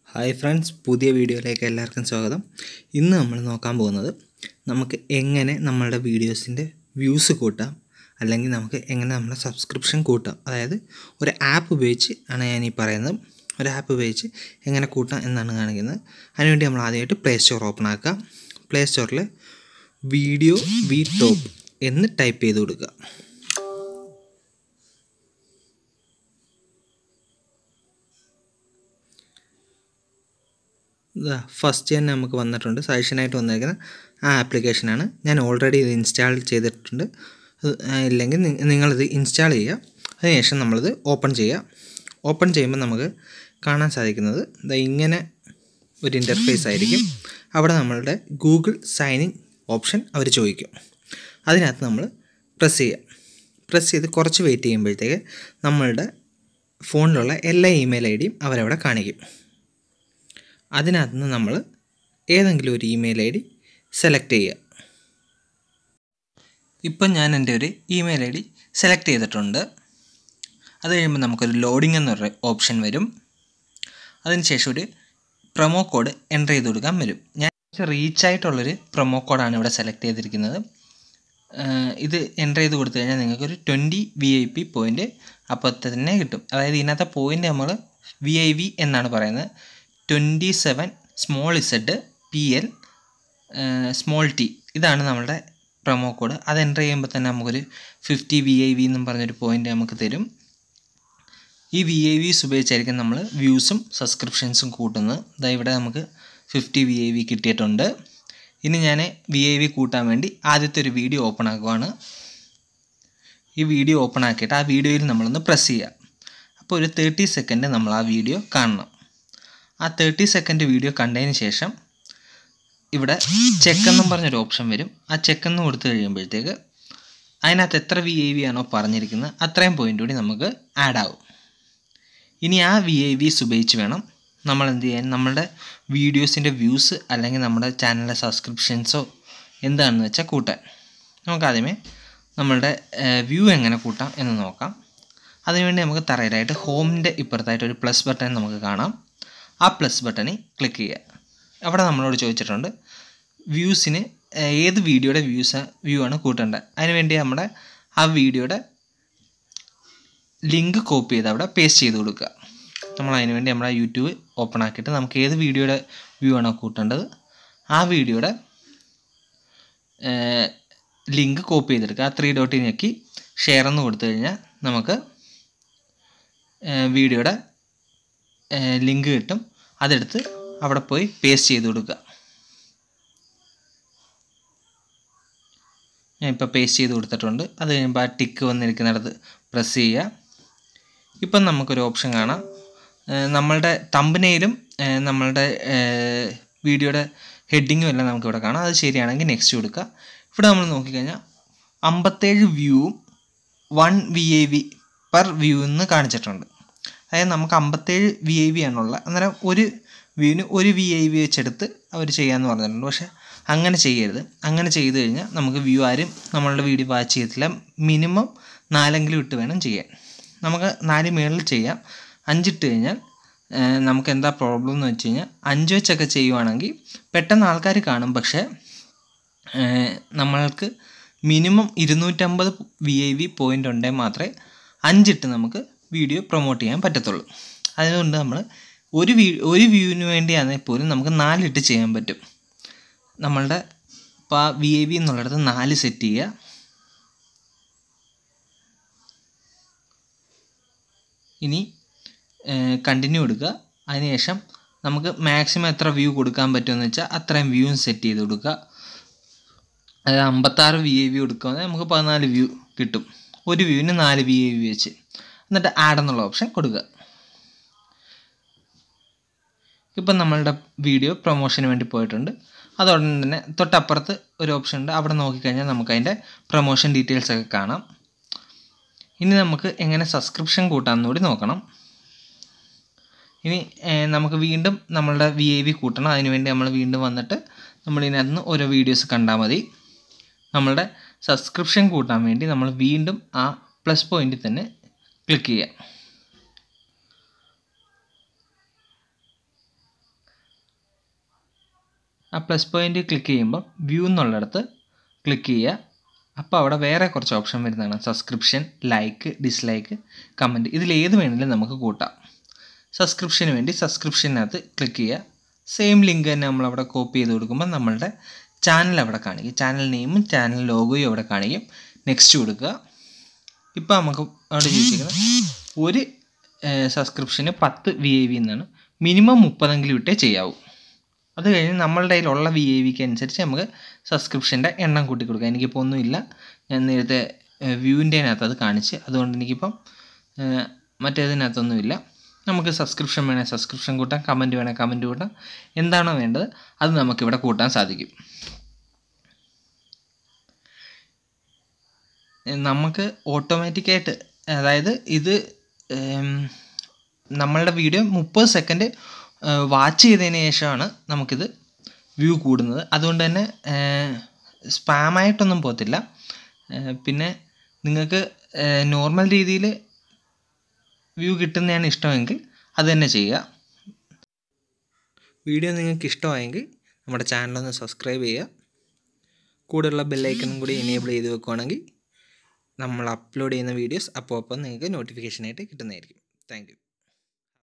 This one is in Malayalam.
ഹായ് ഫ്രണ്ട്സ് പുതിയ വീഡിയോയിലേക്ക് എല്ലാവർക്കും സ്വാഗതം ഇന്ന് നമ്മൾ നോക്കാൻ പോകുന്നത് നമുക്ക് എങ്ങനെ നമ്മളുടെ വീഡിയോസിൻ്റെ വ്യൂസ് കൂട്ടാം അല്ലെങ്കിൽ നമുക്ക് എങ്ങനെ നമ്മുടെ സബ്സ്ക്രിപ്ഷൻ കൂട്ടാം അതായത് ഒരു ആപ്പ് ഉപയോഗിച്ച് ആണ് ഞാൻ ഈ പറയുന്നത് ഒരു ആപ്പ് ഉപയോഗിച്ച് എങ്ങനെ കൂട്ടാം എന്നാണ് കാണിക്കുന്നത് അതിനുവേണ്ടി നമ്മൾ ആദ്യമായിട്ട് പ്ലേ സ്റ്റോർ ഓപ്പൺ ആക്കുക പ്ലേ സ്റ്റോറിൽ വീഡിയോ വി ടോപ്പ് എന്ന് ടൈപ്പ് ചെയ്ത് കൊടുക്കുക ഇതാ ഫസ്റ്റ് തന്നെ നമുക്ക് വന്നിട്ടുണ്ട് സജഷനായിട്ട് വന്നിരിക്കുന്ന ആ ആപ്ലിക്കേഷനാണ് ഞാൻ ഓൾറെഡി ഇത് ഇൻസ്റ്റാൾ ചെയ്തിട്ടുണ്ട് അത് ഇല്ലെങ്കിൽ നി- നിങ്ങളിത് ഇൻസ്റ്റാൾ ചെയ്യുക അതിനുശേഷം നമ്മളിത് ഓപ്പൺ ചെയ്യുക ഓപ്പൺ ചെയ്യുമ്പോൾ നമുക്ക് കാണാൻ സാധിക്കുന്നത് ഇതാ ഇങ്ങനെ ഒരു ഇൻ്റർഫേസ് ആയിരിക്കും അവിടെ നമ്മളുടെ ഗൂഗിൾ സൈൻ ഇൻ ഓപ്ഷൻ അവർ ചോദിക്കും അതിനകത്ത് നമ്മൾ പ്രസ് ചെയ്യുക പ്രസ് ചെയ്ത് കുറച്ച് വെയിറ്റ് ചെയ്യുമ്പോഴത്തേക്ക് നമ്മളുടെ ഫോണിലുള്ള എല്ലാ ഇമെയിൽ ഐ ഡിയും അവരവിടെ കാണിക്കും അതിനകത്ത് നിന്ന് നമ്മൾ ഏതെങ്കിലും ഒരു ഇമെയിൽ ഐ ഡി സെലക്ട് ചെയ്യുക ഇപ്പം ഞാൻ എൻ്റെ ഒരു ഇമെയിൽ ഐ ഡി സെലക്ട് ചെയ്തിട്ടുണ്ട് അത് കഴിയുമ്പോൾ നമുക്കൊരു ലോഡിംഗ് എന്നൊരു ഓപ്ഷൻ വരും അതിനുശേഷം ഒരു പ്രൊമോ കോഡ് എൻ്റർ ചെയ്ത് കൊടുക്കാൻ വരും ഞാൻ റീച്ച് ആയിട്ടുള്ളൊരു പ്രൊമോ കോഡാണ് ഇവിടെ സെലക്ട് ചെയ്തിരിക്കുന്നത് ആഹ് ഇത് എൻ്റർ ചെയ്ത് കൊടുത്തു കഴിഞ്ഞാൽ നിങ്ങൾക്കൊരു twenty V I P point അപ്പോൾ തന്നെ കിട്ടും അതായത് ഇതിനകത്തെ പോയിൻ്റ് നമ്മൾ വി ഐ വി എന്നാണ് പറയുന്നത് twenty seven small Z P L small T ഇതാണ് നമ്മളുടെ പ്രൊമോ കോഡ് അത് എൻ്റർ ചെയ്യുമ്പോൾ തന്നെ നമുക്കൊരു ഫിഫ്റ്റി വി ഐ വി എന്നും പറഞ്ഞൊരു പോയിൻ്റ് നമുക്ക് തരും ഈ വി ഐ വിസ് ഉപയോഗിച്ചായിരിക്കും നമ്മൾ വ്യൂസും സബ്സ്ക്രിപ്ഷൻസും കൂട്ടുന്നത് ഇതാ ഇവിടെ നമുക്ക് ഫിഫ്റ്റി വി ഐ വി കിട്ടിയിട്ടുണ്ട് ഇനി ഞാൻ വി ഐ വി കൂട്ടാൻ വേണ്ടി ആദ്യത്തെ ഒരു വീഡിയോ ഓപ്പൺ ആക്കുവാണ് ഈ വീഡിയോ ഓപ്പൺ ആക്കിയിട്ട് ആ വീഡിയോയിൽ നമ്മളൊന്ന് പ്രസ് ചെയ്യുക അപ്പോൾ ഒരു തേർട്ടി സെക്കൻഡ് നമ്മൾ ആ വീഡിയോ കാണണം ആ തേർട്ടി സെക്കൻഡ് വീഡിയോ കണ്ടതിന് ശേഷം ഇവിടെ ചെക്ക് എന്നും പറഞ്ഞൊരു ഓപ്ഷൻ വരും ആ ചെക്ക് എന്ന് കൊടുത്തു കഴിയുമ്പോഴത്തേക്ക് അതിനകത്ത് എത്ര വി ഐ വി ആണോ പറഞ്ഞിരിക്കുന്നത് അത്രയും പോയിൻ്റ് കൂടി നമുക്ക് ആഡ് ആവും ഇനി ആ വി ഐ വിസ് ഉപയോഗിച്ച് വേണം നമ്മൾ എന്ത് ചെയ്യാൻ നമ്മളുടെ വീഡിയോസിൻ്റെ വ്യൂസ് അല്ലെങ്കിൽ നമ്മുടെ ചാനലിലെ സബ്സ്ക്രിപ്ഷൻസോ എന്താണെന്ന് വെച്ചാൽ കൂട്ടാൻ നമുക്ക് ആദ്യമേ നമ്മളുടെ വ്യൂ എങ്ങനെ കൂട്ടാം എന്ന് നോക്കാം അതിനുവേണ്ടി നമുക്ക് തറയിലായിട്ട് ഹോമിൻ്റെ ഇപ്പുറത്തായിട്ട് ഒരു പ്ലസ് ബട്ടൺ നമുക്ക് കാണാം ആ പ്ലസ് ബട്ടണിൽ ക്ലിക്ക് ചെയ്യുക അവിടെ നമ്മളോട് ചോദിച്ചിട്ടുണ്ട് വ്യൂസിന് ഏത് വീഡിയോയുടെ വ്യൂസ് വ്യൂ ആണ് കൂട്ടേണ്ടത് അതിനുവേണ്ടി നമ്മുടെ ആ വീഡിയോയുടെ ലിങ്ക് കോപ്പി ചെയ്ത് അവിടെ പേസ്റ്റ് ചെയ്ത് കൊടുക്കുക നമ്മൾ അതിന് വേണ്ടി നമ്മുടെ യൂട്യൂബ് ഓപ്പൺ ആക്കിയിട്ട് നമുക്ക് ഏത് വീഡിയോയുടെ വ്യൂ ആണോ കൂട്ടേണ്ടത് ആ വീഡിയോയുടെ ലിങ്ക് കോപ്പി ചെയ്തെടുക്കുക ആ ത്രീ ഡോട്ടിൽ ഞെക്കി ഷെയർ എന്ന് കൊടുത്തു കഴിഞ്ഞാൽ നമുക്ക് വീഡിയോയുടെ ലിങ്ക് കിട്ടും അതെടുത്ത് അവിടെ പോയി പേസ്റ്റ് ചെയ്ത് കൊടുക്കുക ഞാൻ ഇപ്പോൾ പേസ്റ്റ് ചെയ്ത് കൊടുത്തിട്ടുണ്ട് അത് കഴിയുമ്പോൾ ആ ടിക്ക് വന്നിരിക്കുന്നിടത്ത് പ്രസ് ചെയ്യുക ഇപ്പം നമുക്കൊരു ഓപ്ഷൻ കാണാം ഏഹ് നമ്മളുടെ തമ്പനയിലും നമ്മളുടെ വീഡിയോയുടെ ഹെഡിങ്ങും എല്ലാം നമുക്കിവിടെ കാണാം അത് ശരിയാണെങ്കിൽ നെക്സ്റ്റ് കൊടുക്കുക ഇവിടെ നമ്മൾ നോക്കിക്കഴിഞ്ഞാൽ അമ്പത്തേഴ് വ്യൂവും one V I V per view എന്ന് കാണിച്ചിട്ടുണ്ട് അതായത് നമുക്ക് അമ്പത്തേഴ് വി ഐ വി ആണുള്ളത് അന്നേരം ഒരു വ്യൂവിന് ഒരു വി ഐ വി വെച്ചെടുത്ത് അവർ ചെയ്യാമെന്ന് പറഞ്ഞിട്ടുണ്ട് പക്ഷേ അങ്ങനെ ചെയ്യരുത് അങ്ങനെ ചെയ്ത് കഴിഞ്ഞാൽ നമുക്ക് വ്യൂ ആരും നമ്മളുടെ വീഡിയോ വാച്ച് ചെയ്യത്തില്ല മിനിമം നാലെങ്കിലും ഇട്ട് വേണം ചെയ്യാൻ നമുക്ക് നാല് മേളിൽ ചെയ്യാം അഞ്ചിട്ട് കഴിഞ്ഞാൽ ഏഹ്, നമുക്ക് എന്താ പ്രോബ്ലം എന്ന് വെച്ച് കഴിഞ്ഞാൽ അഞ്ച് വെച്ചൊക്കെ ചെയ്യുവാണെങ്കിൽ പെട്ടെന്ന് ആൾക്കാർ കാണും പക്ഷേ ഏഹ്, നമ്മൾക്ക് മിനിമം ഇരുന്നൂറ്റമ്പത് വി ഐ വി പോയിൻ്റ് ഉണ്ടെങ്കിൽ മാത്രമേ അഞ്ചിട്ട് നമുക്ക് വീഡിയോ പ്രൊമോട്ട് ചെയ്യാൻ പറ്റത്തുള്ളൂ അതുകൊണ്ട് നമ്മൾ ഒരു വീ ഒരു വ്യൂവിന് വേണ്ടിയാണെങ്കിൽ പോലും നമുക്ക് നാലിട്ട് ചെയ്യാൻ പറ്റും നമ്മളുടെ ഇപ്പോൾ ആ വി ഐ വി എന്നുള്ളിടത്ത് നാല് സെറ്റ് ചെയ്യുക ഇനി കണ്ടിന്യൂ കൊടുക്കുക അതിനുശേഷം നമുക്ക് മാക്സിമം എത്ര വ്യൂ കൊടുക്കാൻ പറ്റുമെന്ന് വെച്ചാൽ അത്രയും വ്യൂവും സെറ്റ് ചെയ്ത് കൊടുക്കുക അതായത് അമ്പത്താറ് വി ഐ വി കൊടുക്കുകയാണെങ്കിൽ നമുക്ക് പതിനാല് വ്യൂ കിട്ടും ഒരു വ്യൂവിന് നാല് വി ഐ വി വെച്ച് എന്നിട്ട് ആഡ് എന്നുള്ള ഓപ്ഷൻ കൊടുക്കുക ഇപ്പം നമ്മളുടെ വീഡിയോ പ്രൊമോഷന് വേണ്ടി പോയിട്ടുണ്ട് അതോടൊപ്പം തന്നെ തൊട്ടപ്പുറത്ത് ഒരു ഓപ്ഷൻ ഉണ്ട് അവിടെ നോക്കിക്കഴിഞ്ഞാൽ നമുക്ക് അതിൻ്റെ പ്രൊമോഷൻ ഡീറ്റെയിൽസ് ഒക്കെ കാണാം ഇനി നമുക്ക് എങ്ങനെ സബ്സ്ക്രിപ്ഷൻ കൂട്ടാമെന്ന് കൂടി നോക്കണം ഇനി ഏഹ്, നമുക്ക് വീണ്ടും നമ്മളുടെ വി ഐ വി കൂട്ടണം അതിനുവേണ്ടി നമ്മൾ വീണ്ടും വന്നിട്ട് നമ്മൾ ഇതിനകത്ത് നിന്ന് ഓരോ വീഡിയോസ് കണ്ടാൽ മതി നമ്മളുടെ സബ്സ്ക്രിപ്ഷൻ കൂട്ടാൻ വേണ്ടി നമ്മൾ വീണ്ടും ആ പ്ലസ് പോയിന്റിൽ തന്നെ ക്ലിക്ക് ചെയ്യുക ആ പ്ലസ് പോയിൻ്റ് ക്ലിക്ക് ചെയ്യുമ്പോൾ വ്യൂ എന്നുള്ളിടത്ത് ക്ലിക്ക് ചെയ്യുക അപ്പോൾ അവിടെ വേറെ കുറച്ച് ഓപ്ഷൻ വരുന്നതാണ് സബ്സ്ക്രിപ്ഷൻ ലൈക്ക് ഡിസ്ലൈക്ക് കമൻറ്റ് ഇതിൽ ഏത് വേണമെങ്കിലും നമുക്ക് കൂട്ടാം സബ്സ്ക്രിപ്ഷന് വേണ്ടി സബ്സ്ക്രിപ്ഷനകത്ത് ക്ലിക്ക് ചെയ്യുക സെയിം ലിങ്ക് തന്നെ നമ്മളവിടെ കോപ്പി ചെയ്ത് കൊടുക്കുമ്പോൾ നമ്മളുടെ ചാനൽ അവിടെ കാണിക്കും ചാനൽ നെയിമും ചാനൽ ലോഗോയും അവിടെ കാണിക്കും നെക്സ്റ്റ് കൊടുക്കുക ഇപ്പോൾ നമുക്ക് അവിടെ ചോദിച്ചിരിക്കുന്നത് ഒരു സബ്സ്ക്രിപ്ഷന് പത്ത് വി ഐ വി എന്നാണ് മിനിമം മുപ്പതെങ്കിലും ഇട്ടേ ചെയ്യാവൂ അത് കഴിഞ്ഞ് നമ്മളുടെ കയ്യിലുള്ള വി ഐ വിക്ക് അനുസരിച്ച് നമുക്ക് സബ്സ്ക്രിപ്ഷൻ്റെ എണ്ണം കൂട്ടി കൊടുക്കാം എനിക്കിപ്പോൾ ഒന്നുമില്ല ഞാൻ നേരത്തെ വ്യൂവിൻ്റെനകത്ത് അത് കാണിച്ച് അതുകൊണ്ട് എനിക്കിപ്പം ഏഹ്, മറ്റേതിനകത്തൊന്നുമില്ല നമുക്ക് സബ്സ്ക്രിപ്ഷൻ വേണേൽ സബ്സ്ക്രിപ്ഷൻ കൂട്ടാം കമൻറ്റ് വേണേൽ കമൻറ്റ് കൂട്ടാം എന്താണോ വേണ്ടത് അത് നമുക്കിവിടെ കൂട്ടാൻ സാധിക്കും ഏഹ്, നമുക്ക് ഓട്ടോമാറ്റിക്കായിട്ട് അതായത് ഇത് ഏം, നമ്മളുടെ വീഡിയോ മുപ്പത് സെക്കൻഡ് വാച്ച് ചെയ്തതിന് ശേഷമാണ് നമുക്കിത് വ്യൂ കൂടുന്നത് അതുകൊണ്ട് തന്നെ സ്പാമായിട്ടൊന്നും പോകത്തില്ല ഏഹ് പിന്നെ നിങ്ങൾക്ക് നോർമൽ രീതിയിൽ വ്യൂ കിട്ടുന്നതാണ് ഇഷ്ടമെങ്കിൽ അത് തന്നെ ചെയ്യുക വീഡിയോ നിങ്ങൾക്ക് ഇഷ്ടമായെങ്കിൽ നമ്മുടെ ചാനലൊന്ന് സബ്സ്ക്രൈബ് ചെയ്യുക കൂടെയുള്ള ബെല്ലൈക്കണും കൂടി എനേബിൾ ചെയ്ത് വെക്കുകയാണെങ്കിൽ നമ്മൾ അപ്ലോഡ് ചെയ്യുന്ന വീഡിയോസ് അപ്പോൾ അപ്പം നിങ്ങൾക്ക് നോട്ടിഫിക്കേഷനായിട്ട് കിട്ടുന്നതായിരിക്കും താങ്ക് യു